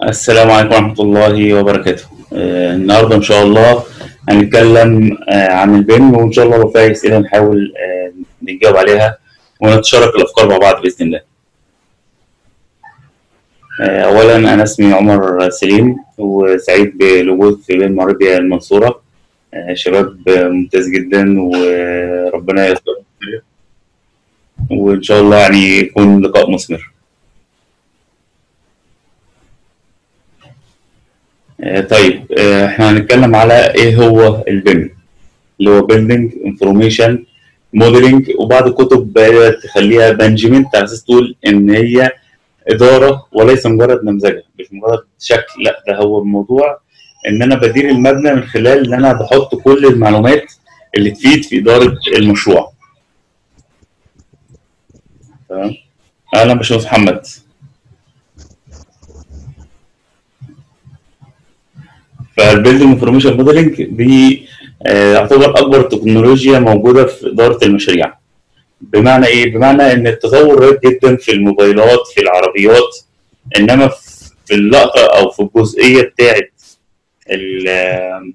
السلام عليكم ورحمة الله وبركاته آه، النهاردة إن شاء الله هنتكلم آه، عن البيم وإن شاء الله لو في أسئلة نحاول آه، نجاوب عليها ونتشارك الأفكار مع بعض بإذن الله. آه، أولا أنا اسمي عمر سليم وسعيد بالوجود في بين مغربيا المنصورة آه، شباب آه، ممتاز جدا وربنا يستر وإن شاء الله يعني يكون لقاء مثمر. آه، طيب آه، احنا هنتكلم على ايه هو البيم اللي هو Building Information Modeling وبعض الكتب بدأت تخليها مانجمنت على اساس تقول ان هي اداره وليس مجرد نمذجه مش مجرد شكل لا ده هو الموضوع ان انا بدير المبنى من خلال ان انا بحط كل المعلومات اللي تفيد في اداره المشروع تمام اهلا باشمهندس محمد فالبيلدينج انفورميشن موديلنج دي آه، يعتبر اكبر تكنولوجيا موجوده في اداره المشاريع بمعنى ايه؟ بمعنى ان التطور رهيب جدا في الموبايلات في العربيات انما في اللقطه او في الجزئيه بتاعت ال-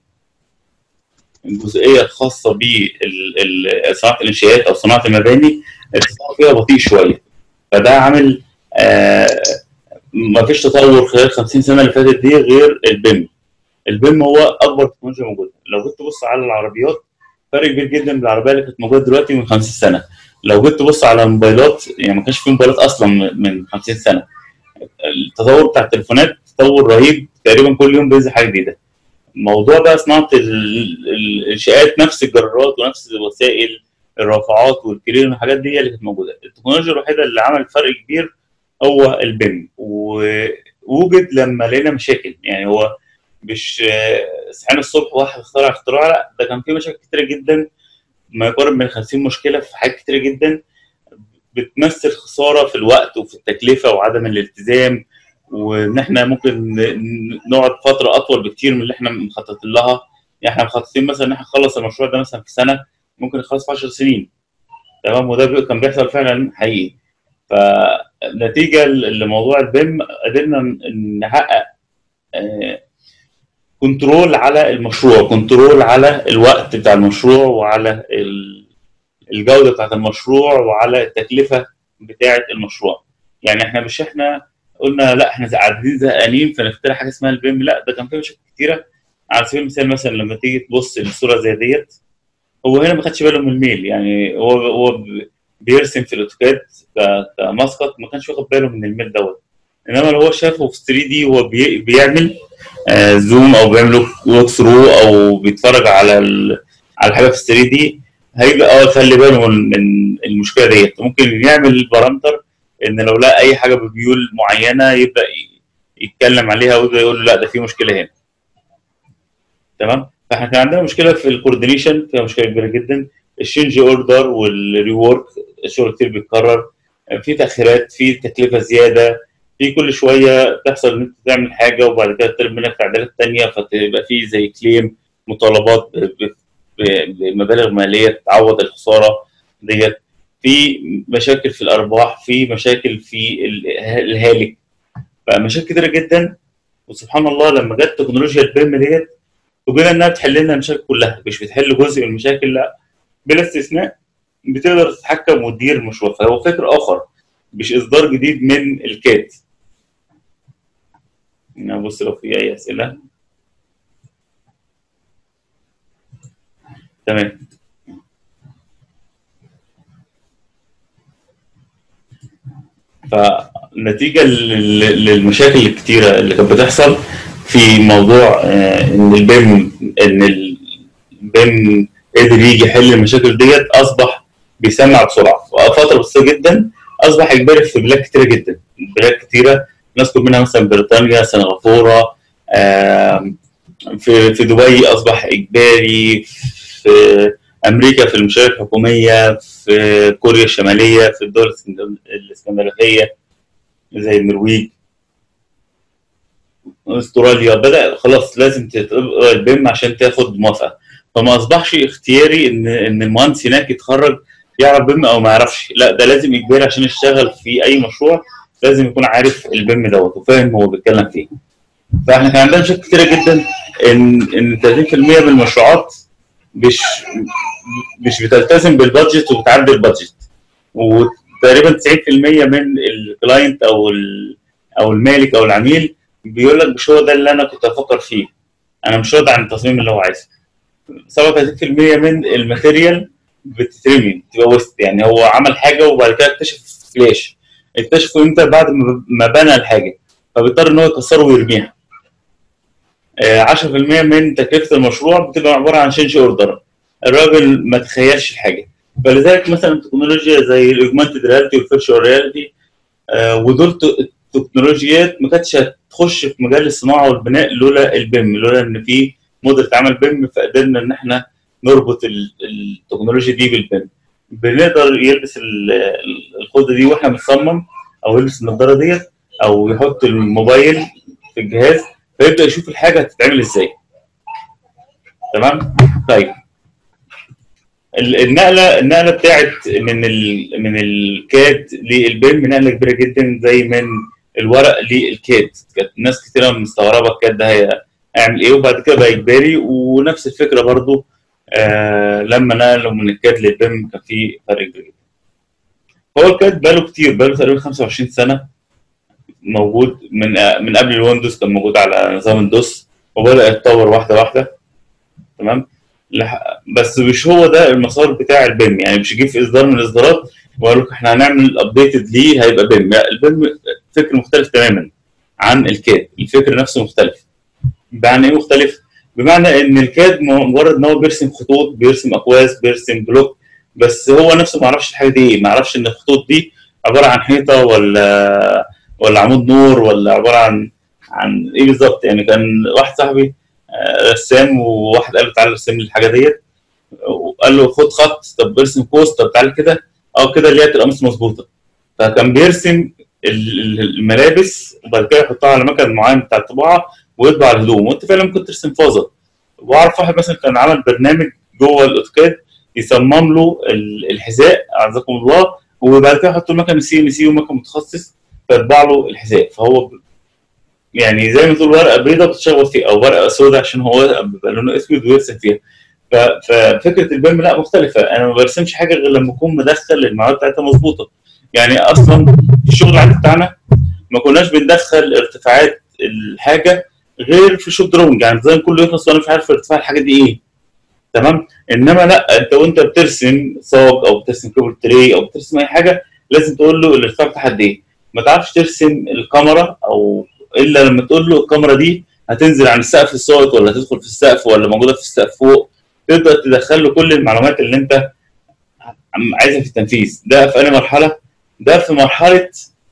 الجزئيه الخاصه بصناعه الانشاءات او صناعه المباني التطور فيها بطيء شويه فده عامل آه ما فيش تطور خلال 50 سنه اللي فاتت دي غير البيم البيم هو اكبر تكنولوجيا موجوده لو جيت تبص على العربيات فرق كبير جدا بالعربيه اللي كانت موجوده دلوقتي من 50 سنه لو جيت تبص على الموبايلات يعني ما كانش في موبايلات اصلا من 50 سنه التطور بتاع التليفونات تطور رهيب تقريبا كل يوم بينزل حاجه جديده موضوع بقى صناعه ال- ال- الانشاءات نفس الجرارات ونفس وسائل الرافعات والكرين والحاجات دي هي اللي كانت موجوده التكنولوجيا الوحيده اللي عملت فرق كبير هو البيم ووجد لما لقينا مشاكل يعني هو مش آه، صحينا الصبح واحد اخترع اختراع لا ده كان في مشاكل كتيره جدا ما يقارب من 50 مشكله في حاجات كتيره جدا بتمثل خساره في الوقت وفي التكلفه وعدم الالتزام وان احنا ممكن ن- نقعد فتره اطول بكتير من اللي احنا مخططين لها يعني احنا مخططين مثلا ان احنا نخلص المشروع ده مثلا في سنه ممكن نخلص في 10 سنين تمام وده بي- كان بيحصل فعلا حقيقي فنتيجه ل- لموضوع البيم قدرنا ن- نحقق آه، كنترول على المشروع كنترول على الوقت بتاع المشروع وعلى ال- الجودة بتاعت المشروع وعلى التكلفة بتاعة المشروع يعني احنا مش احنا قلنا لا احنا قاعدين زهقانين فنخترع حاجة اسمها البيم لا ده كان في مشاكل كتيرة على سبيل المثال مثلا لما تيجي تبص للصورة زي ديت هو هنا ما خدش باله من الميل يعني هو هو ب- بيرسم في الاوتوكاد ك- كمسقط ما كانش واخد باله من الميل دوت انما لو هو شافه في 3 دي وهو بي- بيعمل آه، زوم او بيعمل ووك ثرو او بيتفرج على ال... على حاجه في 3 دي هيبقى اه يخلي باله من من المشكله ديت ممكن يعمل بارامتر ان لو لقى اي حاجه بميول معينه يبدا ي- يتكلم عليها ويبدا يقول له لا ده في مشكله هنا تمام فاحنا كان عندنا مشكله في الكوردينيشن فيها مشكله كبيره جدا الشينج اوردر والريورك الشغل كتير بيتكرر في تاخيرات في تكلفه زياده في كل شويه تحصل ان انت تعمل حاجه وبعد كده تطلب منك تعديلات تانية فتبقى في زي كليم مطالبات ب- ب- ب- بمبالغ ماليه تعوض الخساره ديت في مشاكل في الارباح في مشاكل في ال- الهالك فمشاكل كتيره جدا وسبحان الله لما جت تكنولوجيا البيم ديت وجدنا انها بتحل لنا المشاكل كلها مش بتحل جزء من المشاكل لا بلا استثناء بتقدر تتحكم وتدير المشروع فهو فكر اخر مش اصدار جديد من الكاد نبص لو في اي اسئله تمام فنتيجه لل- للمشاكل الكتيره اللي كانت بتحصل في موضوع آه، ان البيم ان البيم قدر يجي يحل المشاكل ديت اصبح بيسمع بسرعه فتره بسيطه جدا اصبح اجباري في بلاد كتيره جدا بلاد كتيره نذكر منها مثلا بريطانيا سنغافوره آم، في في دبي اصبح اجباري في امريكا في المشاريع الحكوميه في كوريا الشماليه في الدول الاسكندر- الاسكندنافيه زي النرويج استراليا بدا خلاص لازم تبقى البيم عشان تاخد موافقه فما اصبحش اختياري ان ان المهندس هناك يتخرج يعرف بيم او ما يعرفش لا ده لازم اجباري عشان يشتغل في اي مشروع لازم يكون عارف البيم دوت وفاهم هو بيتكلم فيه فاحنا كان عندنا مشاكل كتيره جدا ان ان 30% من المشروعات مش مش بتلتزم بالبادجت وبتعدي البادجت وتقريبا 90% من الكلاينت او ال او المالك او العميل بيقول لك مش هو ده اللي انا كنت افكر فيه انا مش راضي عن التصميم اللي هو عايزه 37% من الماتيريال بتترمي بتبقى وسط يعني هو عمل حاجه وبعد كده اكتشف فلاش اكتشفوا امتى بعد ما ما بنى الحاجه فبيضطر ان هو يكسره ويرميها آه، 10% من تكلفه المشروع بتبقى عباره عن شينج اوردر الراجل ما تخيلش الحاجه فلذلك مثلا تكنولوجيا زي الاوجمانتد رياليتي والفيرشوال رياليتي ودول ت- تكنولوجيات ما كانتش هتخش في مجال الصناعه والبناء لولا البيم لولا ان في موديل اتعمل بيم فقدرنا ان احنا نربط ال- التكنولوجيا دي بالبيم بنقدر يلبس ال- ال- الخوذه دي واحنا بنصمم او يلبس النضاره ديت او يحط الموبايل في الجهاز فيبدا يشوف الحاجه هتتعمل ازاي تمام طيب ال- النقله النقله بتاعت من ال من الكاد للبيم نقله كبيره جدا زي من الورق للكاد كانت ناس كتيره مستغربه الكاد ده هي- هيعمل ايه وبعد كده بقى اجباري ونفس الفكره برضو آه لما نقلوا من الكاد للبيم كان في فرق كبير جدا هو الكاد بقاله كتير بقاله تقريبا 25 سنه موجود من آه من قبل الويندوز كان موجود على نظام الدوس وبدا يتطور واحده واحده تمام لح- بس مش هو ده المسار بتاع البيم يعني مش يجيب في اصدار من الاصدارات وقال لك احنا هنعمل ابديتد ليه هيبقى بيم لا البيم فكر مختلف تماما عن الكاد الفكر نفسه مختلف بمعنى ايه مختلف؟ بمعنى ان الكاد مجرد ان هو بيرسم خطوط بيرسم اكواز بيرسم بلوك بس هو نفسه ما يعرفش الحاجه دي ايه ما يعرفش ان الخطوط دي عباره عن حيطه ولا ولا عمود نور ولا عباره عن عن ايه بالظبط يعني كان واحد صاحبي آه، رسام وواحد قال له تعالى ارسم لي الحاجه ديت وقال له خد خط طب ارسم قوس طب تعالى كده اه كده اللي هي القميص مظبوطه فكان بيرسم ال- ال- الملابس وبعد كده يحطها على مكان معين بتاع الطباعه ويطبع الهدوم وانت فعلا ممكن ترسم فازه واعرف واحد مثلا كان عمل برنامج جوه الاوتوكاد يصمم له ال- الحذاء اعزكم الله وبعد كده يحط له مكان سي ان سي ومكان متخصص فيطبع له الحذاء فهو ب- يعني زي ما تقول ورقه بيضاء بتشتغل فيها او ورقه سوداء عشان هو بيبقى لونه اسود ويرسم فيها ف- ففكره البيم لا مختلفه انا ما برسمش حاجه غير لما اكون مدخل المعلومات بتاعتها مظبوطه يعني اصلا في الشغل العادي بتاعنا ما كناش بندخل ارتفاعات الحاجه غير في شوب دروينج يعني الديزاين كله يخلص وانا مش عارف ارتفاع الحاجه دي ايه تمام انما لا انت وانت بترسم صاج او بترسم كيبل تري او بترسم اي حاجه لازم تقول له الارتفاع بتاعها قد ايه ما تعرفش ترسم الكاميرا او الا لما تقول له الكاميرا دي هتنزل عن السقف الساقط ولا هتدخل في السقف ولا موجوده في السقف فوق تقدر تدخل له كل المعلومات اللي انت عم- عايزها في التنفيذ ده في أي مرحله ده في مرحله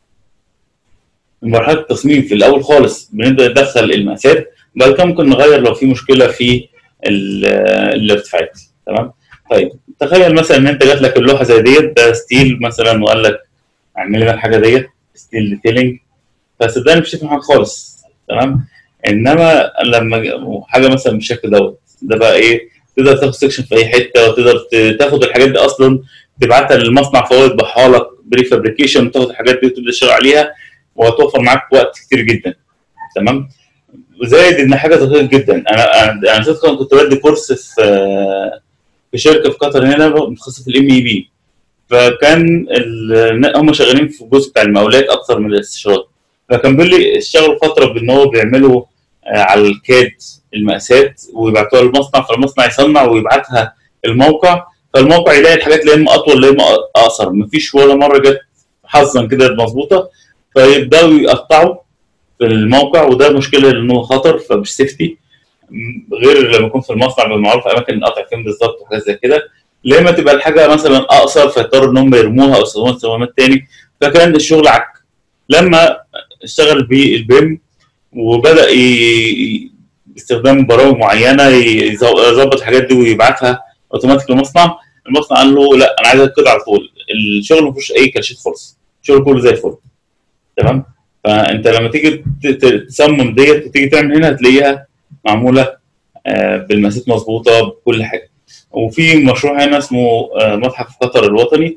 مرحله التصميم في الاول خالص بنبدا ندخل المقاسات بعد كده ممكن نغير لو في مشكله في ال- الارتفاعات تمام طيب تخيل مثلا ان انت جات لك اللوحه زي ديت ده ستيل مثلا وقال لك اعمل لنا الحاجه ديت ستيل ديتيلنج فصدقني مش هتفهم حاجه خالص تمام انما لما ج- حاجه مثلا بالشكل دوت ده بقى ايه تقدر تاخد سكشن في اي حته وتقدر ت- تاخد الحاجات دي اصلا تبعتها للمصنع فهو يطبعها لك بري فابريكيشن وتاخد الحاجات دي وتبدا تشتغل عليها وهتوفر معاك وقت كتير جدا تمام زائد ان حاجه دقيقه جدا انا انا انا صدقا كنت بدي كورس في في شركه في قطر هنا متخصصه في الام اي بي فكان ال- هم شغالين في الجزء بتاع المقاولات اكتر من الاستشارات فكان بيقول لي اشتغلوا فتره بان هو بيعملوا آه، على الكاد المقاسات ويبعتوها للمصنع فالمصنع يصنع ويبعتها الموقع فالموقع يلاقي الحاجات اللي اما اطول اللي اما اقصر مفيش ولا مره جت حظا كده مظبوطه فيبداوا يقطعوا في الموقع وده مشكله لانه خطر فمش سيفتي م- غير لما يكون في المصنع بيبقى معروف اماكن القطع فين بالظبط وحاجات زي كده لما تبقى الحاجه مثلا اقصر فيضطروا ان هم يرموها او يستخدموها استخدامات تاني فكان الشغل عك لما اشتغل بالبيم وبدا ي- ي- باستخدام برامج معينه يظ- يظبط الحاجات دي ويبعتها اوتوماتيك للمصنع المصنع قال له لا انا عايزك كده على طول الشغل ما فيهوش اي كلاشيت خالص الشغل كله زي الفل تمام فانت لما تيجي ت- ت- تصمم ديت وتيجي تعمل هنا هتلاقيها معموله آه، بالمقاسات مظبوطه بكل حاجه وفي مشروع هنا اسمه آه، متحف قطر الوطني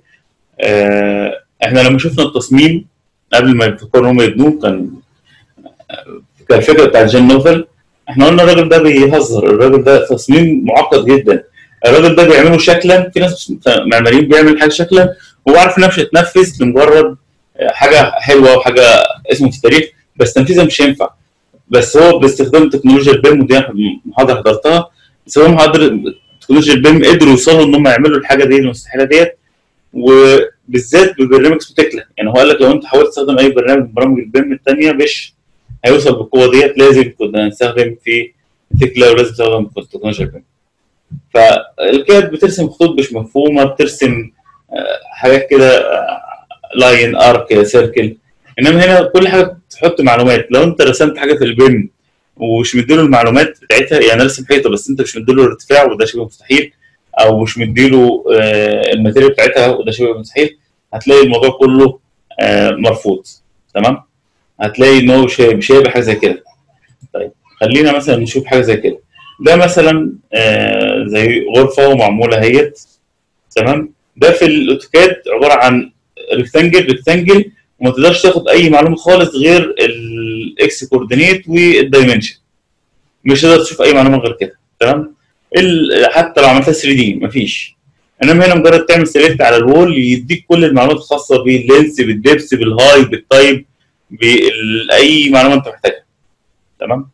آه، احنا لما شفنا التصميم قبل ما يفكروا ان هم يبنوه كان كالفكره بتاعت جين نوفل احنا قلنا الراجل ده بيهزر الراجل ده تصميم معقد جدا الراجل ده بيعمله شكلا في ناس معماريين بيعمل حاجه شكلا وهو عارف انها مش هتنفذ لمجرد حاجه حلوه وحاجه اسمه في التاريخ بس تنفيذها مش هينفع بس هو باستخدام تكنولوجيا البيم ودي محاضره حضرتها بس هو محاضره تكنولوجيا البيم قدروا يوصلوا ان هم يعملوا الحاجه دي المستحيله ديت وبالذات ببرنامج اسمه تكلا يعني هو قال لك لو انت حاولت تستخدم اي برنامج من برامج البيم الثانيه مش هيوصل بالقوه ديت لازم كنا نستخدم في تكلا ولازم تستخدم في تكنولوجيا البيم فالكاد بترسم خطوط مش مفهومه بترسم حاجات كده لاين ارك سيركل انما هنا كل حاجه تحط معلومات لو انت رسمت حاجه في البيم ومش مديله المعلومات بتاعتها يعني رسم حيطه بس انت مش مديله الارتفاع وده شبه مستحيل او مش مديله الماتيريال بتاعتها وده شبه مستحيل هتلاقي الموضوع كله مرفوض تمام هتلاقي ان هو مش هيبقى حاجه زي كده طيب خلينا مثلا نشوف حاجه زي كده ده مثلا زي غرفه ومعموله اهيت تمام ده في الاوتوكاد عباره عن ريكتانجل ريكتانجل وما تقدرش تاخد اي معلومه خالص غير الاكس كوردينيت والدايمنشن مش تقدر تشوف اي معلومه غير كده تمام حتى لو عملتها 3 دي مفيش انما هنا مجرد تعمل سيلكت على الوول يديك كل المعلومات الخاصه باللينس بالدبس بالهاي بالتايب باي معلومه انت محتاجها تمام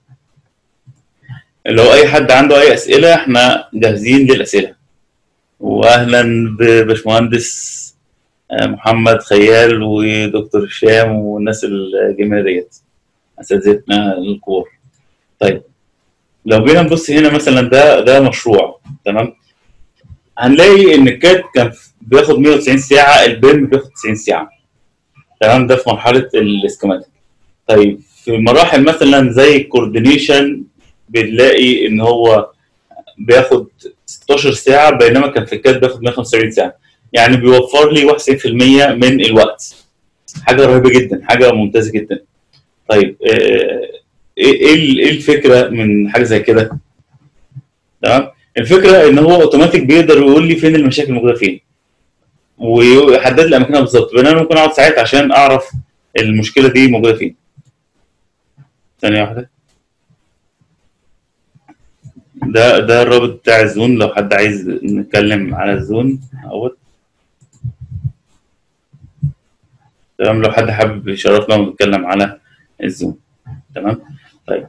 لو اي حد عنده اي اسئله احنا جاهزين للاسئله واهلا بباشمهندس محمد خيال ودكتور هشام والناس الجميله ديت اساتذتنا الكبار طيب لو جينا نبص هنا مثلا ده ده مشروع تمام هنلاقي ان الكاد كان بياخد 190 ساعه البيم بياخد 90 ساعه تمام ده في مرحله الاسكيماتيك طيب في مراحل مثلا زي الكوردينيشن بنلاقي ان هو بياخد 16 ساعه بينما كان في الكاد بياخد 175 ساعه يعني بيوفر لي 91% من الوقت حاجه رهيبه جدا حاجه ممتازه جدا طيب ايه ايه الفكره من حاجه زي كده تمام الفكره ان هو اوتوماتيك بيقدر يقول لي فين المشاكل الموجوده فين ويحدد لي اماكنها بالظبط بينما انا ممكن اقعد ساعات عشان اعرف المشكله دي موجوده فين ثانيه واحده ده ده الرابط بتاع الزون لو حد عايز نتكلم على الزون اهوت تمام لو حد حابب يشرفنا ونتكلم على الزوم تمام طيب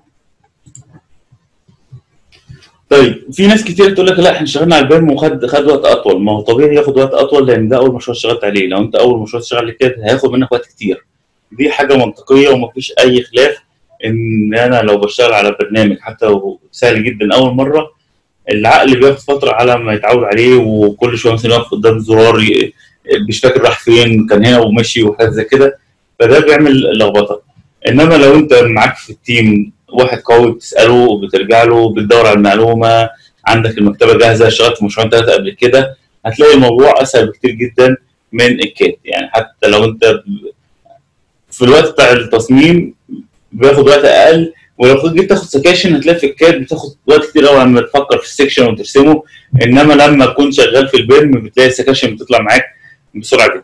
طيب في ناس كتير تقول لك لا احنا اشتغلنا على البيم وخد خد وقت اطول ما هو طبيعي ياخد وقت اطول لان ده اول مشروع اشتغلت عليه لو انت اول مشروع تشتغل عليه كده هياخد منك وقت كتير دي حاجه منطقيه ومفيش اي خلاف ان انا لو بشتغل على برنامج حتى لو سهل جدا اول مره العقل بياخد فتره على ما يتعود عليه وكل شويه مثلا يقف قدام زرار مش فاكر راح فين كان هنا ومشي وحاجات زي كده فده بيعمل لخبطه انما لو انت معاك في التيم واحد قوي بتساله بترجع له بتدور على المعلومه عندك المكتبه جاهزه اشتغلت في مشروع ثلاثه قبل كده هتلاقي الموضوع اسهل بكتير جدا من الكاد يعني حتى لو انت في الوقت بتاع التصميم بياخد وقت اقل ولو جيت تاخد سكاشن هتلاقي في الكاد بتاخد وقت كتير قوي لما تفكر في السكشن وترسمه انما لما تكون شغال في البيم بتلاقي السكاشن بتطلع معاك بسرعه جدا.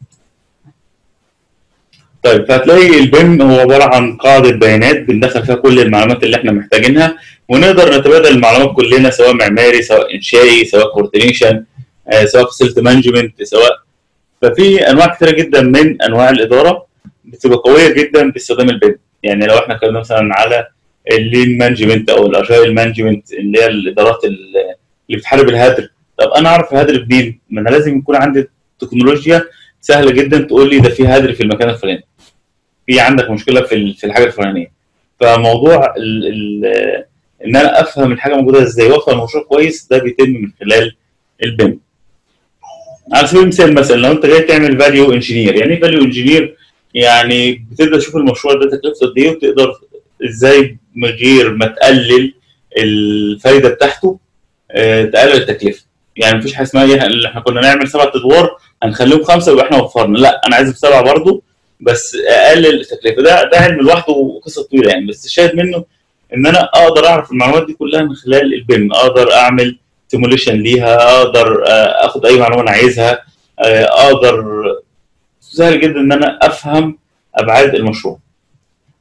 طيب فهتلاقي البيم هو عباره عن قاعده بيانات بندخل فيها كل المعلومات اللي احنا محتاجينها ونقدر نتبادل المعلومات كلنا سواء معماري سواء انشائي سواء كوردينيشن آه سواء فاسيلتي مانجمنت سواء ففي انواع كثيره جدا من انواع الاداره بتبقى قويه جدا باستخدام البيم يعني لو احنا اتكلمنا مثلا على اللين مانجمنت او الاجايل مانجمنت اللي هي الادارات اللي بتحارب الهدر طب انا اعرف الهدر منين؟ ما انا لازم يكون عندي تكنولوجيا سهله جدا تقول لي ده في هدر في المكان الفلاني في عندك مشكله في في الحاجه الفلانيه فموضوع ال ال ان انا افهم الحاجه موجوده ازاي وافهم المشروع كويس ده بيتم من خلال البيم على سبيل المثال مثلا لو انت جاي تعمل فاليو انجينير يعني ايه فاليو انجينير يعني بتبدا تشوف المشروع ده تكلفته قد ايه وتقدر ازاي من غير ما تقلل الفايده بتاعته اه تقلل التكلفه يعني مفيش حاجه اسمها ايه اللي احنا كنا نعمل سبعة ادوار هنخليهم خمسه يبقى احنا وفرنا لا انا عايز بسبعه برضه بس اقلل التكلفه ده ده علم لوحده وقصه طويله يعني بس الشاهد منه ان انا اقدر اعرف المعلومات دي كلها من خلال البيم اقدر اعمل سيموليشن ليها اقدر اخد اي معلومه انا عايزها اقدر سهل جدا ان انا افهم ابعاد المشروع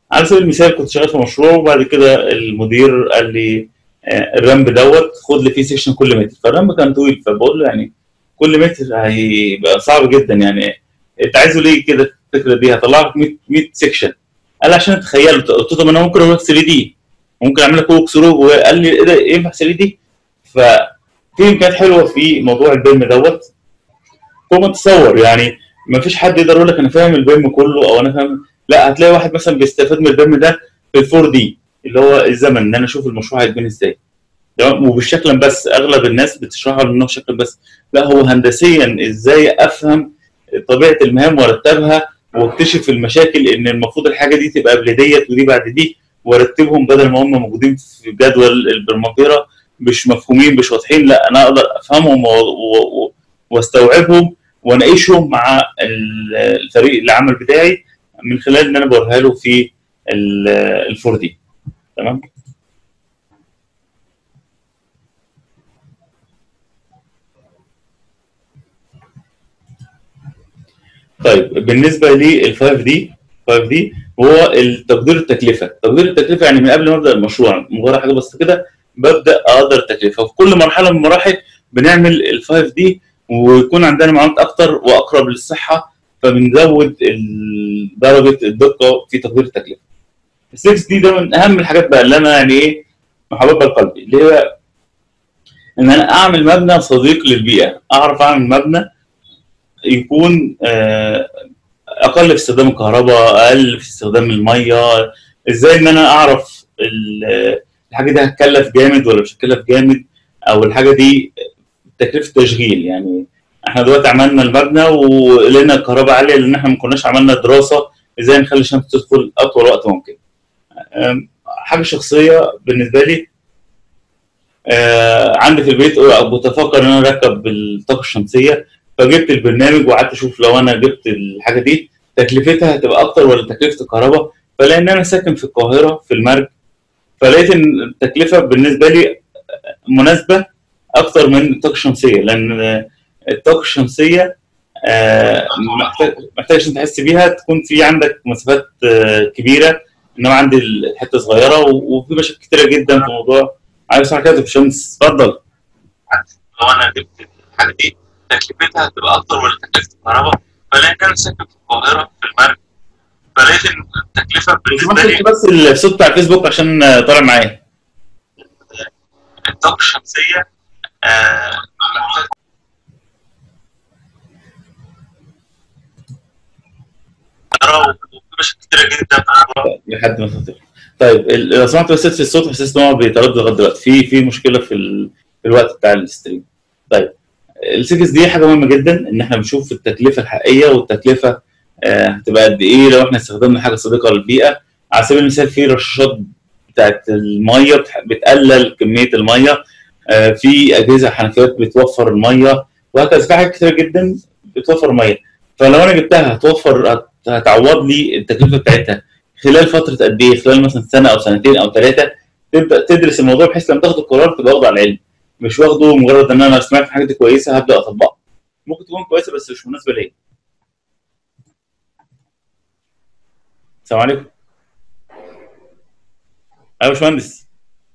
على سبيل المثال كنت شغال في مشروع وبعد كده المدير قال لي آه، الرامب دوت خد لي فيه سيكشن كل متر فالرامب كان طويل فبقول له يعني كل متر هيبقى صعب جدا يعني انت عايزه ليه كده الفكره دي هطلع لك 100 100 سيكشن قال لي عشان اتخيل قلت له طب انا ممكن اقول لك 3 دي ممكن اعمل لك ووك ثرو وقال لي ايه ده ينفع 3 دي ففي امكانيات حلوه في موضوع البيم دوت فوق ما تتصور يعني ما فيش حد يقدر يقول لك انا فاهم البيم كله او انا فاهم لا هتلاقي واحد مثلا بيستفاد من البيم ده في الفور دي اللي هو الزمن ان انا اشوف المشروع هيتبني ازاي تمام وبالشكل بس اغلب الناس بتشرحها انه شكل بس لا هو هندسيا ازاي افهم طبيعه المهام وارتبها واكتشف المشاكل ان المفروض الحاجه دي تبقى قبل ديت ودي بعد دي وارتبهم بدل ما هم موجودين في جدول بالمقدره مش مفهومين مش واضحين لا انا اقدر افهمهم و- و- و- واستوعبهم واناقشهم مع ال- الفريق العمل بتاعي من خلال ان انا بوريها له في الفور دي تمام طيب بالنسبه لل 5 دي 5 دي هو تقدير التكلفه تقدير التكلفه يعني من قبل ما ابدا المشروع مجرد حاجه بسيطه كده ببدا اقدر التكلفه وفي كل مرحله من المراحل بنعمل ال 5 دي ويكون عندنا معلومات اكتر واقرب للصحه فبنزود ال- درجه الدقه في تقدير التكلفه. ال 6 دي ده من اهم الحاجات بقى اللي انا يعني ايه محببها لقلبي اللي هي ان انا اعمل مبنى صديق للبيئه، اعرف اعمل مبنى يكون آه، اقل في استخدام الكهرباء، اقل في استخدام الميه، ازاي ان انا اعرف ال- الحاجه دي هتكلف جامد ولا مش هتكلف جامد او الحاجه دي تكلفه تشغيل يعني احنا دلوقتي عملنا المبنى ولقينا الكهرباء عاليه لان احنا ما كناش عملنا دراسه ازاي نخلي الشمس تدخل اطول وقت ممكن. أم، حاجه شخصيه بالنسبه لي آه، عندي في البيت بتفكر ان انا اركب الطاقه الشمسيه فجبت البرنامج وقعدت اشوف لو انا جبت الحاجه دي تكلفتها هتبقى اكتر ولا تكلفه الكهرباء فلان انا ساكن في القاهره في المرج فلقيت ان التكلفه بالنسبه لي مناسبه اكتر من الطاقه الشمسيه لان الطاقه الشمسيه آه، محتاج محتاج عشان تحس بيها تكون في عندك مسافات آه، كبيره انما عندي الحته صغيره و- وفي مشاكل كتيره جدا في موضوع عايز صح كده الشمس اتفضل لو انا جبت الحاجه دي تكلفتها هتبقى اكتر ولا تكلفه الكهرباء فلقيت انا ساكن في القاهره في المرج فلقيت ان التكلفه بالنسبه لي بس الصوت بتاع الفيسبوك عشان آه، طالع معايا الطاقه الشمسيه آه محتاج كهرباء وفي مشاكل كتيره جدا في الموضوع لحد ما تطلع طيب ال- لو سمحت بس في الصوت حسيت ان هو بيتردد لغايه دلوقتي في في مشكله في ال... في الوقت بتاع الستريم طيب السكس دي حاجه مهمه جدا ان احنا بنشوف التكلفه الحقيقيه والتكلفه آه، هتبقى قد ايه لو احنا استخدمنا حاجه صديقه للبيئه على سبيل المثال في رشاشات بتاعت الميه بتح- بتقلل كميه الميه آه، في اجهزه حنفيات بتوفر الميه وهكذا في حاجات كتيره جدا بتوفر ميه فلو انا جبتها هتوفر هت- هتعوض لي التكلفه بتاعتها خلال فتره قد ايه؟ خلال مثلا سنه او سنتين او ثلاثه تبدا تدرس الموضوع بحيث لما تاخد القرار تبقى واخده على العلم مش واخده مجرد ان انا سمعت حاجه دي كويسه هبدا اطبقها ممكن تكون كويسه بس مش مناسبه ليا السلام عليكم ايوه يا باشمهندس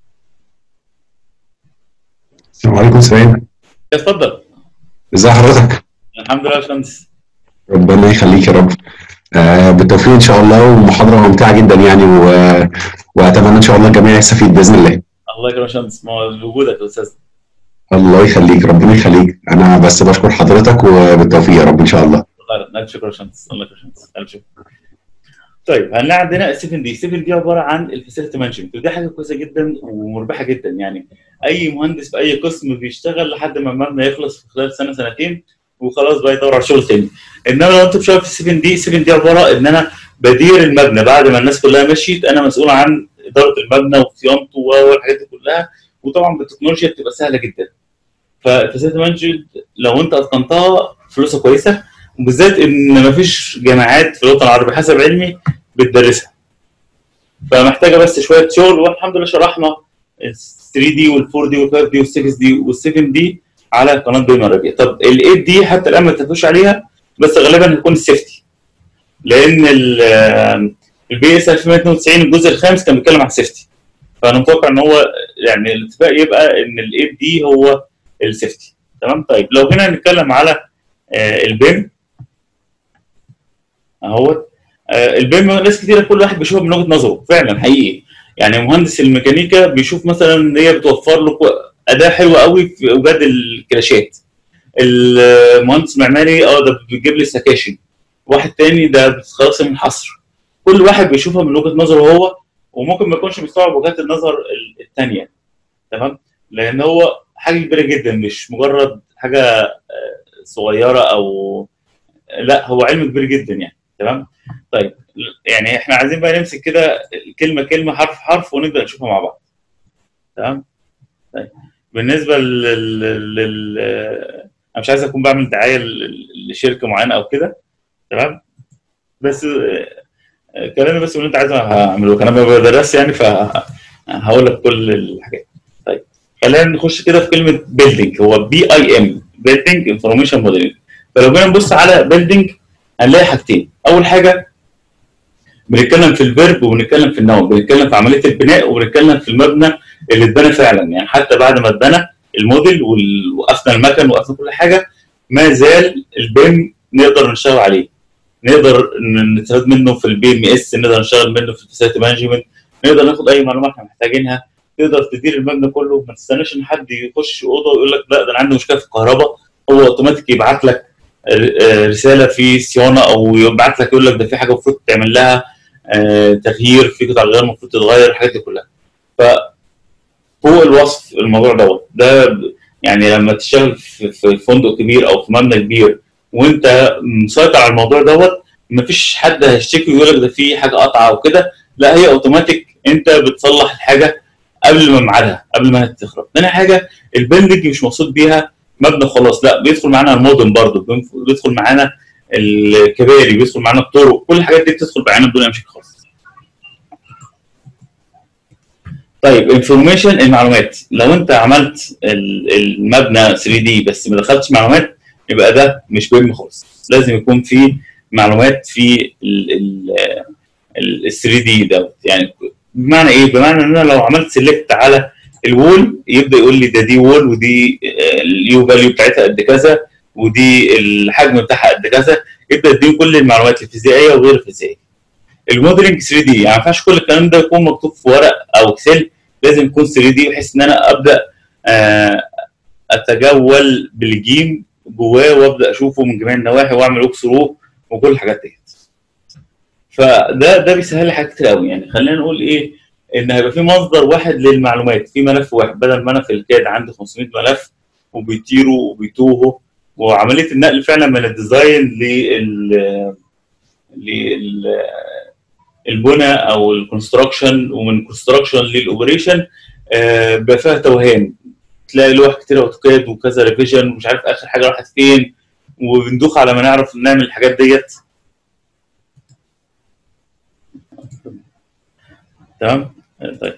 السلام عليكم سعيد اتفضل ازي حضرتك الحمد لله يا باشمهندس ربنا يخليك يا رب آه بالتوفيق ان شاء الله ومحاضره ممتعه جدا يعني و... واتمنى ان شاء الله الجميع يستفيد باذن الله الله يكرمك يا باشمهندس ما هو وجودك يا استاذ الله يخليك ربنا يخليك انا بس بشكر حضرتك وبالتوفيق يا رب ان شاء الله خيرا الف شكر يا باشمهندس الله يكرمك يا باشمهندس الف شكر طيب هنلاقي عندنا 7 دي 7 دي عباره عن الفاسيلتي مانجمنت ودي حاجه كويسه جدا ومربحه جدا يعني اي مهندس في اي قسم بيشتغل لحد ما المبنى يخلص في خلال سنه سنتين وخلاص بقى يدور على شغل تاني انما لو انت بتشتغل في 7 دي 7 دي عباره ان انا بدير المبنى بعد ما الناس كلها مشيت انا مسؤول عن اداره المبنى وصيانته والحاجات دي كلها وطبعا بالتكنولوجيا بتبقى سهله جدا فالفاسيلتي مانجمنت لو انت اتقنتها فلوسها كويسه وبالذات ان مفيش جامعات في الوطن العربي حسب علمي بتدرسها فمحتاجه بس شويه شغل والحمد لله شرحنا ال 3 دي وال 4 دي وال 5 دي وال 6 دي وال 7 دي على قناه بيما ربيع طب ال 8 دي حتى الان ما اتفقوش عليها بس غالبا هتكون السيفتي لان ال البي اس 2092 الجزء الخامس كان بيتكلم عن السيفتي فانا متوقع ان هو يعني الاتفاق يبقى ان الاي دي هو السيفتي تمام طيب لو هنا نتكلم على آه البيم اهوت آه البيم ناس كتير كل واحد بيشوفها من وجهه نظره فعلا حقيقي يعني مهندس الميكانيكا بيشوف مثلا ان هي بتوفر له اداه حلوه قوي في اوجاد الكلاشات المهندس المعماري اه ده بيجيب لي سكاشن واحد تاني ده بتخلص من الحصر كل واحد بيشوفها من وجهه نظره هو وممكن ما يكونش مستوعب وجهات النظر الثانيه تمام لان هو حاجه كبيره جدا مش مجرد حاجه صغيره او لا هو علم كبير جدا يعني تمام طيب يعني احنا عايزين بقى نمسك كده كلمه كلمه حرف حرف ونبدا نشوفها مع بعض تمام طيب بالنسبه لل, لل... انا مش عايز اكون بعمل دعايه لشركه معينه او كده تمام بس كلامي بس اللي انت عايز هعمله انا ما بدرس يعني فهقول لك كل الحاجات طيب خلينا نخش كده في كلمه بيلدينج هو بي اي ام بيلدينج انفورميشن موديلنج فلو جينا نبص على بيلدينج هنلاقي حاجتين اول حاجه بنتكلم في الفيرب وبنتكلم في النوم بنتكلم في عمليه البناء وبنتكلم في المبنى اللي اتبنى فعلا يعني حتى بعد ما اتبنى الموديل ووقفنا المكن ووقفنا كل حاجه ما زال البيم نقدر نشتغل عليه نقدر نستفاد منه في البي ام اس نقدر نشتغل منه في الفاسيلتي مانجمنت نقدر ناخد اي معلومات احنا محتاجينها تقدر تدير المبنى كله ما تستناش ان حد يخش اوضه ويقول لك لا ده انا عندي مشكله في الكهرباء هو اوتوماتيك يبعت لك رساله في صيانه او يبعت لك يقول لك ده في حاجه المفروض تعمل لها تغيير في قطع غيار المفروض تتغير الحاجات دي كلها ف فوق الوصف الموضوع دوت ده يعني لما تشتغل في فندق كبير او في مبنى كبير وانت مسيطر على الموضوع دوت مفيش حد هيشتكي ويقول لك ده في حاجه قطعه او كده لا هي اوتوماتيك انت بتصلح الحاجه قبل ما ميعادها قبل ما تخرج تاني حاجه البندنج مش مقصود بيها مبنى خلاص لا بيدخل معانا المودن برضه بيدخل معانا الكباري بيدخل معانا الطرق كل الحاجات دي بتدخل معانا بدون اي مشاكل خالص طيب انفورميشن المعلومات لو انت عملت المبنى 3 دي بس ما دخلتش معلومات يبقى ده مش بيم خالص لازم يكون في معلومات في ال 3 دي دوت يعني بمعنى ايه؟ بمعنى ان انا لو عملت سيلكت على الوول يبدا يقول لي ده دي وول ودي اليو فاليو بتاعتها قد كذا ودي الحجم بتاعها قد كذا يبدا يديني كل المعلومات الفيزيائيه وغير الفيزيائيه. الموديلنج 3 دي يعني ما ينفعش كل الكلام ده يكون مكتوب في ورق او اكسل لازم يكون 3 دي بحيث ان انا ابدا اتجول بالجيم جواه وابدا اشوفه من جميع النواحي واعمل ووك ثرو وكل الحاجات ديت. فده ده بيسهل لي حاجات كتير قوي يعني خلينا نقول ايه ان هيبقى في مصدر واحد للمعلومات في ملف واحد بدل ما انا في الكاد عندي 500 ملف وبيطيروا وبيتوهوا وعمليه النقل فعلا من الديزاين لل لل البناء او الكونستراكشن ومن الكونستراكشن للاوبريشن آه بقى فيها توهان تلاقي لوح كتير اوتوكاد وكذا ريفيجن ومش عارف اخر حاجه راحت فين وبندوخ على ما نعرف نعمل الحاجات ديت تمام طيب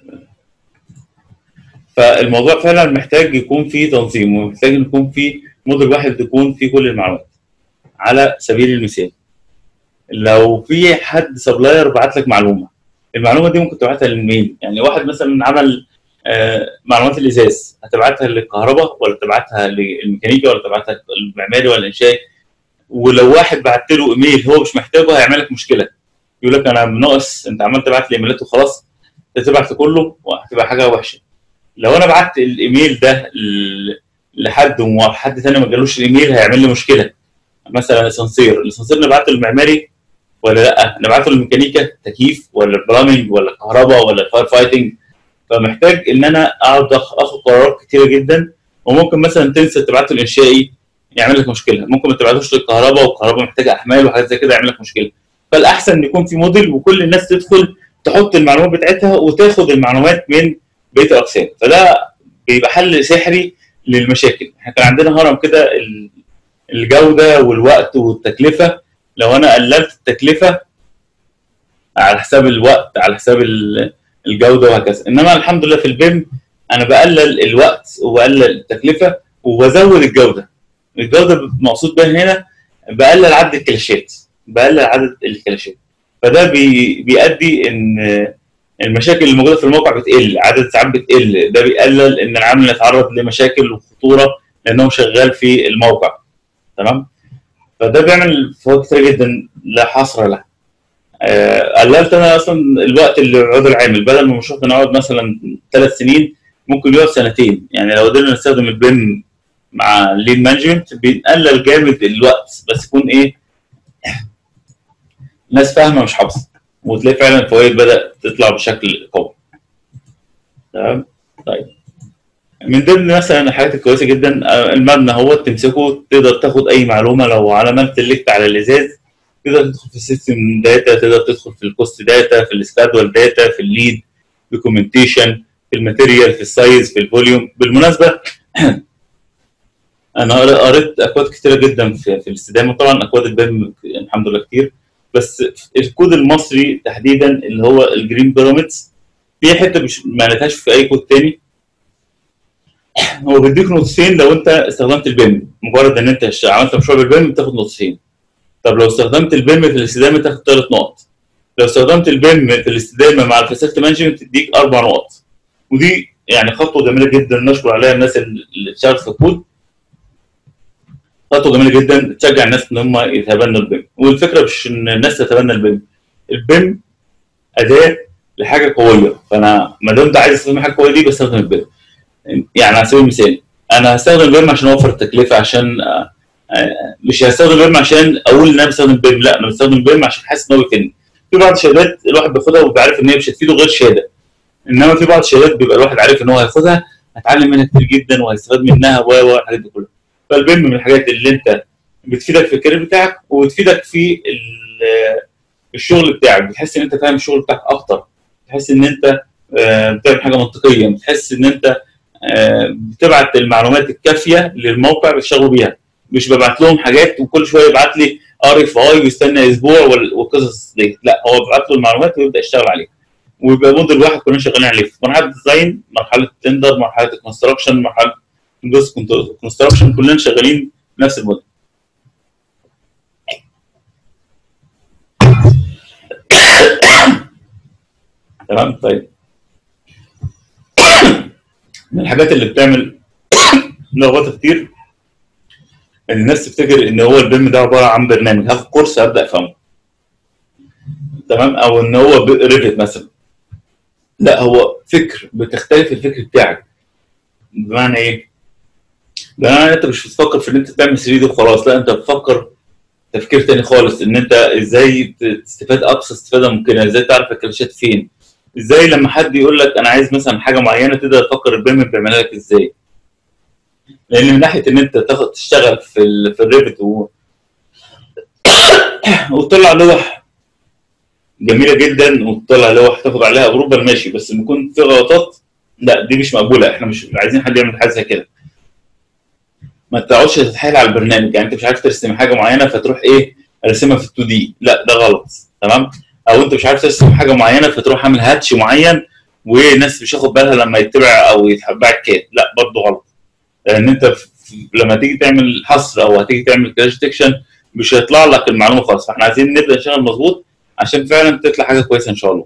فالموضوع فعلا محتاج يكون فيه تنظيم ومحتاج يكون فيه موديل واحد يكون فيه كل المعلومات على سبيل المثال لو في حد سبلاير بعت لك معلومه المعلومه دي ممكن تبعتها للمين يعني واحد مثلا عمل آه معلومات الازاز هتبعتها للكهرباء ولا تبعتها للميكانيكا ولا تبعتها للمعماري ولا الانشائي ولو واحد بعت له ايميل هو مش محتاجه هيعمل لك مشكله يقول لك انا ناقص انت عمال تبعت لي ايميلات وخلاص تبعت لكله وهتبقى حاجه وحشه لو انا بعت الايميل ده لحد وحد ثاني ما جالوش الايميل هيعمل لي مشكله مثلا اسانسير الاسانسير نبعته للمعماري ولا لا نبعته للميكانيكا تكييف ولا البلامنج ولا الكهرباء ولا الفاير فايتنج فمحتاج ان انا اقعد اخد قرارات كتيره جدا وممكن مثلا تنسى تبعته الانشائي يعمل لك مشكله ممكن ما تبعتوش للكهرباء والكهرباء محتاجه احمال وحاجات زي كده يعمل لك مشكله فالاحسن ان يكون في موديل وكل الناس تدخل تحط المعلومات بتاعتها وتاخد المعلومات من بقيه الاقسام فده بيبقى حل سحري للمشاكل احنا كان عندنا هرم كده الجوده والوقت والتكلفه لو انا قللت التكلفه على حساب الوقت على حساب الجوده وهكذا انما الحمد لله في البيم انا بقلل الوقت وبقلل التكلفه وبزود الجوده الجوده مقصود بها هنا بقلل عدد الكلاشات بقلل عدد الكلاشات فده بي بيؤدي ان المشاكل اللي موجوده في الموقع بتقل عدد الساعات بتقل ده بيقلل ان العامل يتعرض لمشاكل وخطوره لانه شغال في الموقع تمام فده بيعمل فوائد كتير جدا لا حصر لها آه، قللت انا اصلا الوقت اللي بيقعده العامل بدل ما المشروع كان يقعد مثلا ثلاث سنين ممكن يقعد سنتين يعني لو قدرنا نستخدم البيم مع الليد مانجمنت بنقلل جامد الوقت بس يكون ايه ناس فاهمه مش حافظه وتلاقي فعلا الفوائد بدات تطلع بشكل قوي تمام طيب من ضمن مثلا الحاجات الكويسه جدا آه، المبنى هو تمسكه تقدر تاخد اي معلومه لو علامات سلكت على الازاز تقدر تدخل في السيستم داتا تقدر تدخل في الكوست داتا في السكادول داتا في الليد دوكيومنتيشن في الماتيريال في السايز في الفوليوم بالمناسبه انا قر- قريت اكواد كتيره جدا في, في الاستدامه طبعا اكواد البيم الحمد لله كتير بس الكود المصري تحديدا اللي هو الجرين بيراميدز في حته مش ما لقيتهاش في اي كود تاني هو بيديك نقطتين لو انت استخدمت البيم مجرد ان انت ش- عملت مشروع بالبيم بتاخد نقطتين طب لو استخدمت البيم في الاستدامه تاخد ثلاث نقط لو استخدمت البيم في الاستدامه مع الفاسيلتي مانجمنت تديك اربع نقط ودي يعني خطوه جميله جدا نشكر عليها الناس اللي اشتغلت في الكود خطوه جميله جدا تشجع الناس ان هم يتبنوا البيم والفكره مش ان الناس تتبنى البيم البيم اداه لحاجه قويه فانا ما دام ده عايز استخدم حاجه قويه دي بستخدم البيم يعني على سبيل المثال انا هستخدم البيم عشان اوفر التكلفه عشان آه، آه، مش هستخدم البيم عشان اقول ان انا بستخدم البيم لا انا بستخدم البيم عشان حاسس ان هو بيفيدني في بعض الشهادات الواحد بياخدها وبيبقى عارف ان هي مش هتفيده غير شهاده انما في بعض الشهادات بيبقى الواحد عارف ان هو هياخدها هيتعلم منها كتير جدا وهيستفاد منها و و الحاجات دي كلها فالبيم من الحاجات اللي انت بتفيدك في الكارير بتاعك وبتفيدك في ال- الشغل بتاعك بتحس ان انت فاهم الشغل بتاعك اكتر بتحس ان انت آه، بتعمل حاجه منطقيه بتحس ان انت آه، بتبعت المعلومات الكافيه للموقع بيشتغلوا بيها مش ببعت لهم حاجات وكل شويه يبعت لي ار اف اي ويستنى اسبوع وال- والقصص دي لا هو بيبعت له المعلومات ويبدا يشتغل عليها ويبقى موديل واحد كلنا شغالين عليه في مرحله الديزاين مرحله التندر مرحله الكونستراكشن مرحله الجزء كونستراكشن كلنا شغالين نفس الموديل تمام طيب من الحاجات اللي بتعمل لخبطه كتير ان الناس تفتكر ان هو البيم ده عباره عن برنامج هاخد كورس ابدا افهمه تمام او ان هو ريفت مثلا لا هو فكر بتختلف الفكر بتاعك بمعنى ايه؟ بمعنى انت مش بتفكر في ان انت تعمل 3 دي وخلاص لا انت بتفكر تفكير تاني خالص ان انت ازاي تستفاد اقصى استفاده ممكنه ازاي تعرف الكلاشات فين ازاي لما حد يقول لك انا عايز مثلا حاجه معينه تقدر تفكر البيم بيعملها لك ازاي لان من ناحيه ان انت تاخد تشتغل في ال في الريفت و... وتطلع لوح جميله جدا وتطلع لوح تاخد عليها ابروفال ماشي بس لما يكون في غلطات لا دي مش مقبوله احنا مش عايزين حد يعمل حاجه زي كده ما تقعدش تتحايل على البرنامج يعني انت مش عارف ترسم حاجه معينه فتروح ايه رسمها في 2 دي لا ده غلط تمام او انت مش عارف ترسم حاجه معينه فتروح عامل هاتش معين والناس مش هاخد بالها لما يتبع او يتبع الكاد لا برضه غلط لان انت في- لما تيجي تعمل حصر او هتيجي تعمل كلاش ديكشن مش هيطلع لك المعلومه خالص فاحنا عايزين نبدا نشتغل مظبوط عشان فعلا تطلع حاجه كويسه ان شاء الله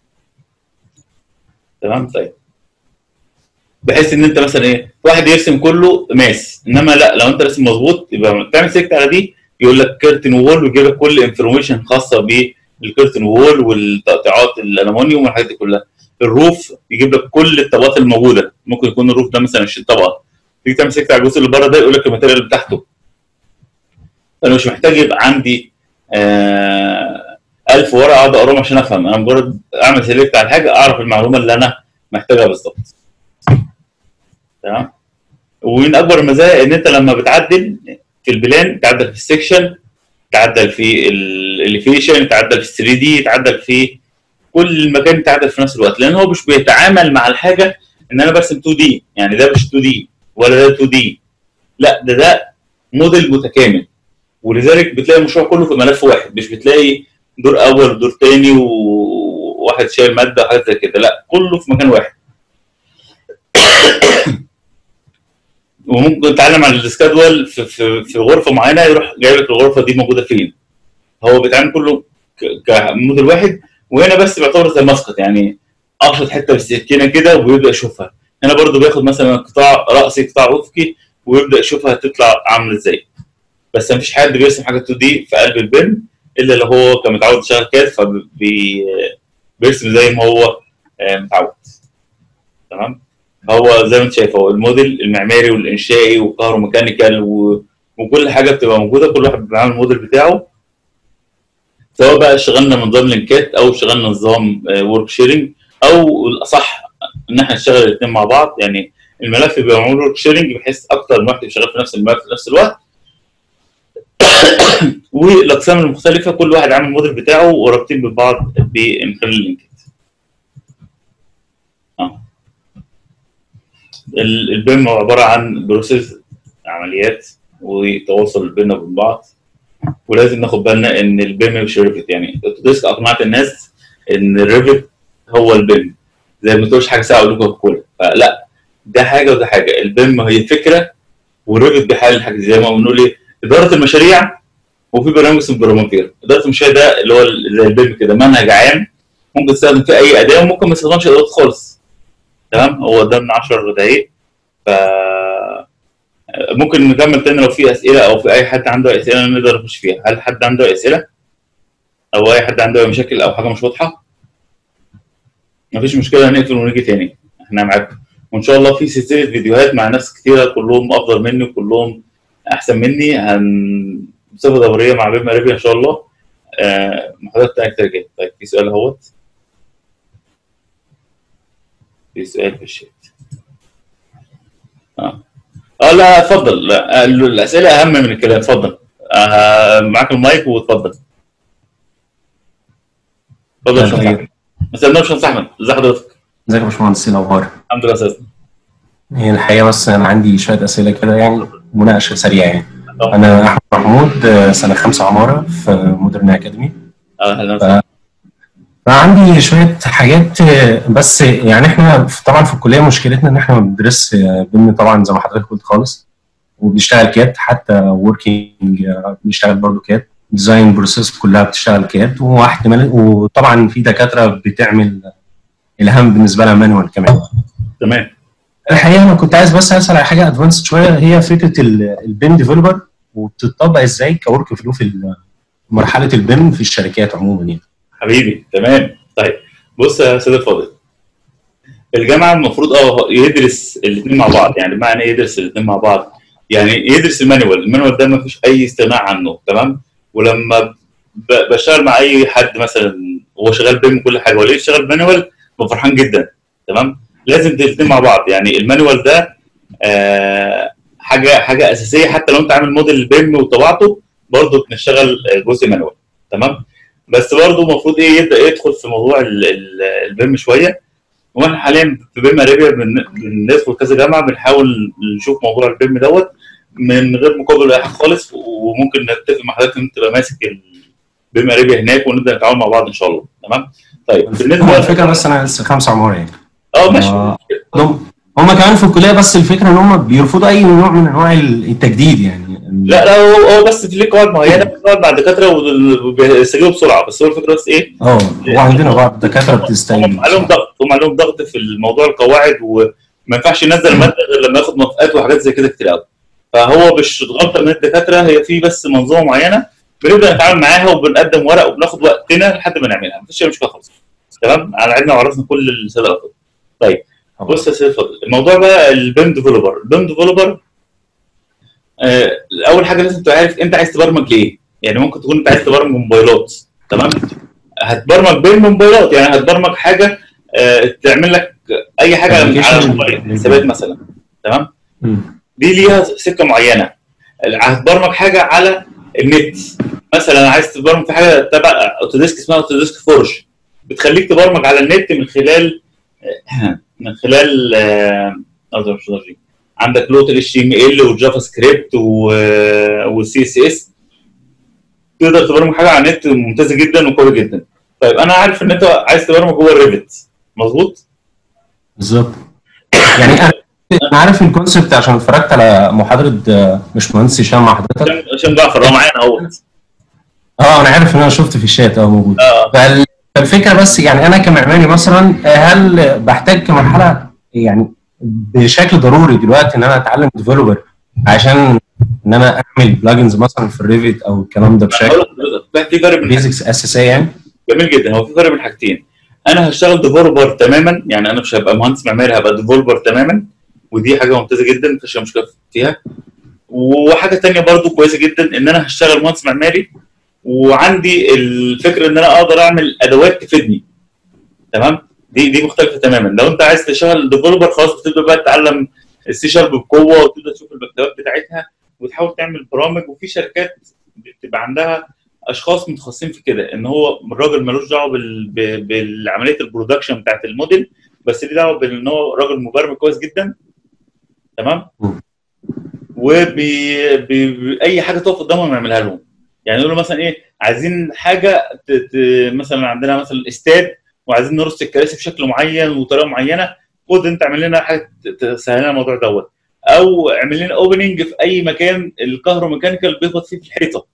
تمام طيب بحيث ان انت مثلا ايه واحد يرسم كله ماس انما لا لو انت راسم مظبوط يبقى تعمل سيكت على دي يقول لك كيرتن وول ويجيب لك كل انفورميشن خاصه بالكيرتن وول والتقطيعات الالومنيوم والحاجات دي كلها الروف يجيب لك كل الطبقات الموجوده ممكن يكون الروف ده مثلا 20 طبقه تيجي تعمل سيكت على الجزء اللي بره ده يقول لك الماتيريال بتاعته انا مش محتاج يبقى عندي آه 1000 ورقه اقعد اقراهم عشان افهم انا مجرد اعمل سيلكت على حاجه اعرف المعلومه اللي انا محتاجها بالظبط تمام ومن اكبر المزايا ان انت لما بتعدل في البلان تعدل في السكشن تعدل في الاليفيشن تعدل في 3 دي تعدل في كل مكان تعدل في نفس الوقت لان هو مش بيتعامل مع الحاجه ان انا برسم 2 دي يعني ده مش 2 دي ولا ده 2 دي لا ده ده موديل متكامل ولذلك بتلاقي المشروع كله في ملف واحد مش بتلاقي دور اول ودور تاني وواحد شايل ماده وحاجات زي كده لا كله في مكان واحد وممكن تتعلم على السكادول في, في, في غرفه معينه يروح جايب لك الغرفه دي موجوده فين هو بيتعامل كله ك- كموديل واحد وهنا بس بيعتبر زي مسقط يعني ابسط حته بالسكينه كده وبيبدا يشوفها هنا برضو بياخد مثلا قطاع راسي قطاع افقي ويبدا يشوفها تطلع عامله ازاي بس مفيش حد بيرسم حاجه 2 دي في قلب البن الا لو هو كان متعود يشتغل كاد فبيرسم زي ما هو آه، متعود تمام هو زي ما انت شايف هو الموديل المعماري والانشائي والكهروميكانيكال و... وكل حاجه بتبقى موجوده كل واحد بيعمل الموديل بتاعه سواء بقى اشتغلنا بنظام لينكات او اشتغلنا نظام ورك شيرنج او الاصح ان احنا نشتغل الاثنين مع بعض يعني الملف بيبقى معمول ورك شيرنج بحيث اكتر من واحد شغال في نفس الملف في نفس الوقت والاقسام المختلفه كل واحد عامل الموديل بتاعه ورابطين ببعض ب- من خلال اللينكات اه ال- البيم هو عباره عن بروسيس عمليات وتواصل بيننا وبين بعض ولازم ناخد بالنا ان البيم مش ريفت يعني اوتوديسك اقنعت الناس ان الريفت هو البيم زي ما تقولش حاجه ساعه اقول لكم كولا فلا ده حاجه وده حاجه البيم هي فكره والريفت بيحل الحاجه دي. زي ما بنقول ايه اداره المشاريع وفي برنامج اسمه بروموتير اداره المشاريع ده اللي هو زي البيم كده منهج عام ممكن تستخدم فيه اي اداه وممكن ما تستخدمش ادوات خالص تمام هو قدامنا 10 دقايق ف ممكن نكمل تاني لو في اسئله او في اي حد عنده اسئله نقدر نخش فيها هل حد عنده اسئله او اي حد عنده مشاكل او حاجه مش واضحه مفيش مشكله نقفل ونيجي تاني احنا معاكم وان شاء الله في سلسله فيديوهات مع ناس كتيره كلهم افضل مني وكلهم احسن مني هن بصفه دوريه مع بيم اريبيا ان شاء الله آه، محاضرات تانية كتير جدا طيب في سؤال اهوت في سؤال في الشات اه اه لا اتفضل لا ال- الاسئله اهم من الكلام اتفضل آه معاك المايك واتفضل اتفضل يا باشمهندس احمد مساء النور يا باشمهندس احمد ازي حضرتك ازيك يا باشمهندس ايه الاخبار؟ الحمد لله استاذ هي الحقيقه بس انا عندي شويه اسئله كده يعني مناقشه سريعه يعني طبعا. انا احمد محمود آه، سنه خمسه عماره في مودرن اكاديمي اهلا وسهلا فعندي شويه حاجات آه، بس يعني احنا في- طبعا في الكليه مشكلتنا ان احنا ما بندرس آه، بن طبعا زي ما حضرتك قلت خالص وبنشتغل كات حتى وركينج بنشتغل برضو كات ديزاين بروسيس كلها بتشتغل كات واحتمال وطبعا في دكاتره بتعمل الاهم بالنسبه لها مانوال كمان تمام الحقيقه انا كنت عايز بس اسال على حاجه ادفانسد شويه هي فكره البيم ديفلوبر وبتطبق ازاي كورك فلو في ال- مرحله البيم في الشركات عموما يعني حبيبي تمام طيب بص يا سيدي الفاضل الجامعه المفروض اه يدرس الاثنين مع بعض يعني بمعنى إيه يدرس الاثنين مع بعض يعني يدرس المانيوال المانيوال ده ما فيش اي استغناء عنه تمام ولما ب- بشتغل مع اي حد مثلا هو شغال بيم كل حاجه وليه يشتغل مانيوال ببقى فرحان جدا تمام لازم الاثنين مع بعض يعني المانيوال ده آه حاجه حاجه اساسيه حتى لو انت عامل موديل بيم وطبعته برضه بنشتغل جزء مانيوال تمام بس برضه المفروض ايه يبدا يدخل في موضوع ال- ال- البيم شويه واحنا حاليا في بيم اريبيا بن- بندخل كذا جامعه بنحاول نشوف موضوع البيم دوت من غير مقابل ولا حاجه خالص وممكن نتفق مع حضرتك ان انت تبقى ماسك البيم اريبيا هناك ونبدا نتعاون مع بعض ان شاء الله تمام طيب هو بالنسبه الفكره بس انا لسه خمسه عماره يعني اه ماشي آه. هم هم كمان في الكليه بس الفكره ان هم بيرفضوا اي نوع من انواع التجديد يعني لا لا هو هو بس في ليه قواعد معينه بتقعد مع الدكاتره وبيستجيبوا بسرعه بس هو الفكره بس ايه اه وعندنا بعض الدكاتره هم بتستجيب عليهم ضغط هم عليهم ضغط في الموضوع القواعد وما ينفعش ينزل الماده غير لما ياخد موافقات وحاجات زي كده كتير قوي فهو مش غلطه من الدكاتره هي في بس منظومه معينه بنبدا نتعامل معاها وبنقدم ورق وبناخد وقتنا لحد ما نعملها مفيش أي مشكله خالص تمام على عيننا وعرفنا كل الساده الافاضل طيب بص يا سيدي الفاضل الموضوع بقى البيم ديفلوبر البيم ديفلوبر آه اول حاجه لازم تبقى عارف انت عايز تبرمج ليه يعني ممكن تكون انت عايز تبرمج موبايلات تمام هتبرمج بين موبايلات يعني هتبرمج حاجه آه تعمل لك اي حاجه على Application. الموبايل حسابات مثلا تمام مم. دي ليها سكه معينه هتبرمج حاجه على النت مثلا عايز تبرمج في حاجه تبع اوتوديسك اسمها اوتوديسك فورج بتخليك تبرمج على النت من خلال من خلال آه، أقدر مش قادر. عندك لغه ال HTML والجافا سكريبت والسي اس اس تقدر تبرمج حاجه على النت ممتازه جدا وقويه جدا طيب انا عارف ان انت عايز تبرمج جوه الريفت مظبوط بالظبط يعني انا انا عارف الكونسيبت عشان اتفرجت على محاضره آه، باشمهندس هشام مع حضرتك عشان عشان جعفر هو معانا اهوت اه انا عارف ان انا شفت في الشات اه موجود اه فال- فالفكره بس يعني انا كمعماري مثلا آه، هل بحتاج كمرحله يعني بشكل ضروري دلوقتي ان انا اتعلم ديفلوبر عشان ان انا اعمل بلجنز مثلا في الريفيت او الكلام ده هقول بشكل لحضرتك في فرق بين بيزكس اساسيه يعني جميل جدا هو في فرق بين حاجتين انا هشتغل ديفلوبر تماما يعني انا مش هبقى مهندس معماري هبقى ديفلوبر تماما ودي حاجه ممتازه جدا مفيش أي مشكله فيها وحاجه تانية برضو كويسه جدا ان انا هشتغل مهندس معماري وعندي الفكره ان انا اقدر اعمل ادوات تفيدني تمام دي دي مختلفه تماما لو انت عايز تشتغل ديفلوبر خلاص بتبدا بقى تتعلم السي شارب بقوه وتبدا تشوف المكتبات بتاعتها وتحاول تعمل برامج وفي شركات بتبقى عندها اشخاص متخصصين في كده ان هو الراجل ملوش دعوه بال... ب- بالعمليه البرودكشن بتاعت الموديل بس ليه دعوه بان هو راجل مبرمج كويس جدا تمام مم. وبي بي... بي... اي حاجه تقف قدامهم يعملها لهم يعني يقولوا مثلا ايه عايزين حاجه ت... ت... مثلا عندنا مثلا استاد وعايزين نرص الكراسي بشكل معين وطريقه معينه خد انت اعمل لنا حاجه ت- تسهل لنا الموضوع دوت او اعمل لنا اوبننج في اي مكان الكهروميكانيكال بيخبط فيه في الحيطه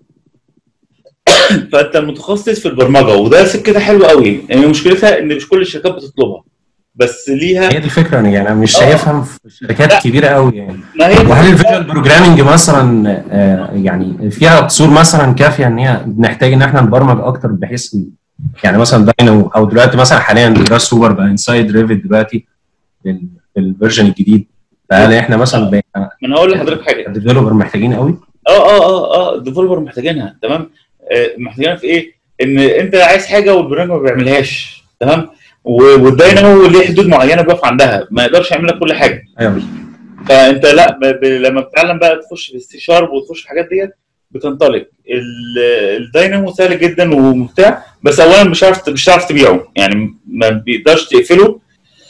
فانت متخصص في البرمجه وده سكه حلوه قوي يعني مشكلتها ان مش كل الشركات بتطلبها بس ليها هي دي الفكره أنا يعني انا مش آه. شايفها في شركات لا. كبيره قوي يعني ما هي وهل الفيجوال بروجرامنج مثلا آه، يعني فيها قصور مثلا كافيه ان هي بنحتاج ان احنا نبرمج اكتر بحيث إن- يعني مثلا داينو او دلوقتي مثلا حاليا جراس سوبر بقى انسايد ريفت دلوقتي في الفيرجن الجديد فهل احنا مثلا بقى ما انا هقول لحضرتك حاجه الديفلوبر محتاجين قوي اه اه اه اه الديفلوبر محتاجينها تمام آه محتاجينها في ايه؟ ان انت عايز حاجه والبرنامج ما بيعملهاش تمام و- والداينامو ليه حدود معينه بيقف عندها ما يقدرش يعمل لك كل حاجه ايوه فانت لا ب... ب... لما بتتعلم بقى تخش في السي شارب وتخش في الحاجات ديت بتنطلق ال- الداينامو سهل جدا وممتع بس اولا مش عارف مش هتعرف تبيعه يعني ما بيقدرش تقفله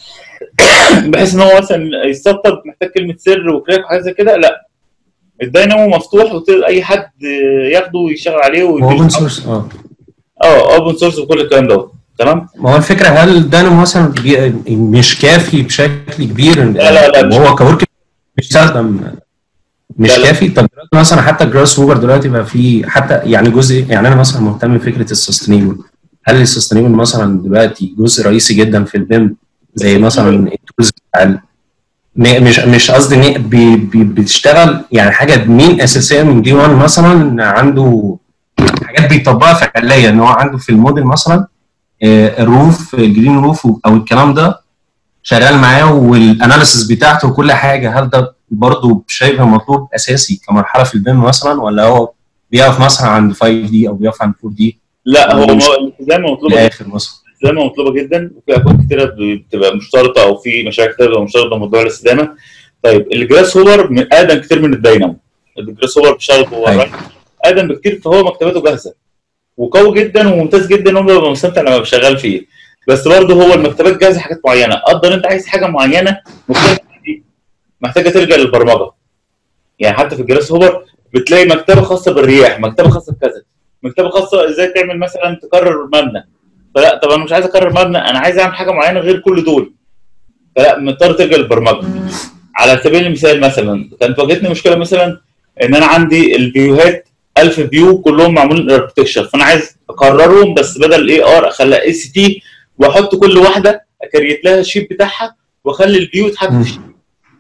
بحيث ان هو مثلا يسطب محتاج كلمه سر وكراك وحاجات زي كده لا الداينامو مفتوح وتقدر اي حد ياخده ويشتغل عليه اوبن ويديله سورس اه اه اوبن سورس وكل الكلام دوت تمام ما هو الفكره هل داينامو مثلا بي- مش كافي بشكل كبير لا، لا، لا، مش وهو كورك بيستخدم مش لا، لا. كافي طب دلوقتي مثلا حتى جراس هوبر دلوقتي بقى في حتى يعني جزء يعني انا مثلا مهتم بفكره السستينبل هل السستينبل مثلا دلوقتي جزء رئيسي جدا في البيم زي مثلا التولز بتاع ال- م- مش مش قصدي ان هي بي- بي- بتشتغل يعني حاجه مين اساسيه من دي 1 مثلا عنده حاجات بيطبقها فعليا ان هو عنده في الموديل مثلا آه، الروف الجرين روف او الكلام ده شغال معاه والاناليسيس بتاعته وكل حاجه هل ده برضه شايفه مطلوب اساسي كمرحله في البيم مثلا ولا هو بيقف مثلا عند 5 دي او بيقف عند 4 دي لا هو مش- الالتزام مطلوبه للاخر مثلا الاستدامه مطلوبه جدا وفي اكواد كتيره بتبقى مشترطه او في مشاريع كتيره بتبقى مشترطه موضوع الاستدامه طيب الجراس هوبر من اقدم كتير من الداينامو الجراس هوبر بيشتغل جوه أيوة. الرايت اقدم بكتير فهو مكتباته جاهزه وقوي جدا وممتاز جدا وهو بيبقى مستمتع لما بيشغل فيه بس برضه هو المكتبات جاهزه حاجات معينه قدر انت عايز حاجه معينه مختلفه عن دي محتاجه ترجع للبرمجه يعني حتى في الجراس هوبر بتلاقي مكتبه خاصه بالرياح مكتبه خاصه بكذا مكتبه خاصه ازاي تعمل مثلا تكرر مبنى فلا طب انا مش عايز اكرر مبنى انا عايز اعمل حاجه معينه غير كل دول فلا مضطر ترجع للبرمجه على سبيل المثال مثلا كانت واجهتني مشكله مثلا ان انا عندي الفيوهات 1000 فيو كلهم معمولين اركتكشر فانا عايز اكررهم بس بدل الاي ار اخليها اي سي تي واحط كل واحده اكريت لها الشيب بتاعها واخلي الفيو يتحط مم. في الشيب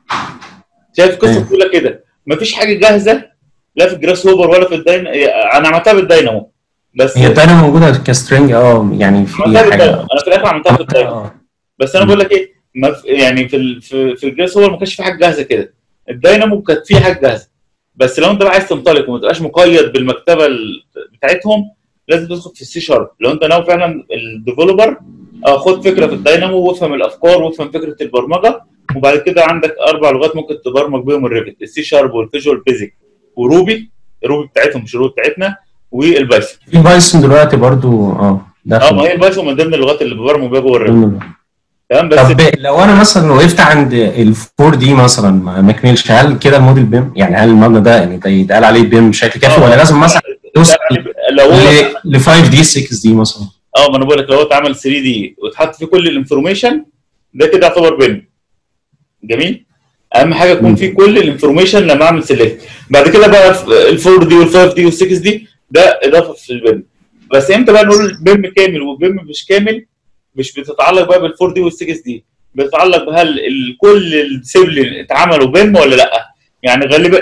شايف القصه أيوة. كلها كده مفيش حاجه جاهزه لا في الجراس هوبر ولا في الداينامو انا عملتها بالداينامو بس هي الداينامو موجوده كسترينج اه يعني في عملتها حاجه بالداينامو انا في الاخر عملتها بالداينامو اه بس انا مم. بقول لك ايه ما في يعني في ال- في, في الجهاز هو ما كانش في حاجه جاهزه كده الداينامو كانت في حاجه جاهزه بس لو انت بقى عايز تنطلق وما تبقاش مقيد بالمكتبه ال- بتاعتهم لازم تدخل في السي شارب لو انت ناوي فعلا الديفلوبر اه خد فكره في الداينامو وافهم الافكار وافهم فكره البرمجه وبعد كده عندك اربع لغات ممكن تبرمج بيهم الريفت السي شارب والفيجوال بيزك وروبي روبي بتاعتهم مش روبي بتاعتنا والبايثون في بايثون دلوقتي برضو اه اه داخل ما هي البايثون من ضمن اللغات اللي ببرمج بيها جوه الريفت ضمن- تمام بس طب لو انا مثلا وقفت عند ال 4 دي مثلا ما ما كملش هل كده الموديل بيم يعني هل المبنى ده يعني ده يتقال عليه بيم بشكل كافي ولا لازم مثلا توصل لو هو ل 5 دي 6 دي مثلا اه ما انا بقول لك لو هو اتعمل 3 دي واتحط فيه كل الانفورميشن ده كده يعتبر بين جميل اهم حاجه يكون مم. فيه كل الانفورميشن لما اعمل سيلكت بعد كده بقى ال 4 دي وال 5 دي وال 6 دي ده اضافه في البيم بس امتى بقى نقول بيم كامل وبيم مش كامل مش بتتعلق بقى بالفور دي والسكس دي بتتعلق بهل ال- كل الديسيبلين اتعملوا بيم ولا لا يعني غالبا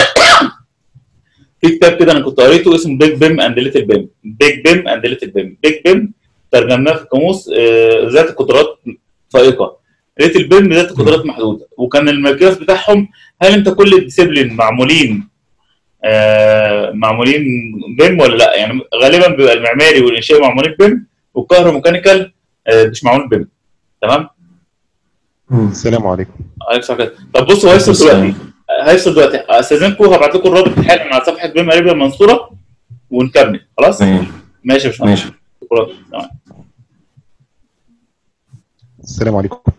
في كتاب كده انا كنت قريته اسمه بيج بيم اند ليتل بيم بيج بيم اند ليتل بيم بيج بيم ترجمناه في القاموس آه، ذات قدرات فائقه ليتل بيم ذات قدرات محدوده وكان المقياس بتاعهم هل انت كل الديسيبلين معمولين آه، معمولين بيم ولا لا يعني غالبا بيبقى المعماري والانشاء معمولين بيم والكهروميكانيكال آه، مش معمول بيم تمام مم. السلام عليكم عليك صح كده طب بصوا هيفصل دلوقتي هيفصل دلوقتي استاذنكم هبعت لكم الرابط حالا على صفحه بيم قريبه المنصوره ونكمل خلاص ماشي ماشي يا باشمهندس ماشي شكرا تمام السلام عليكم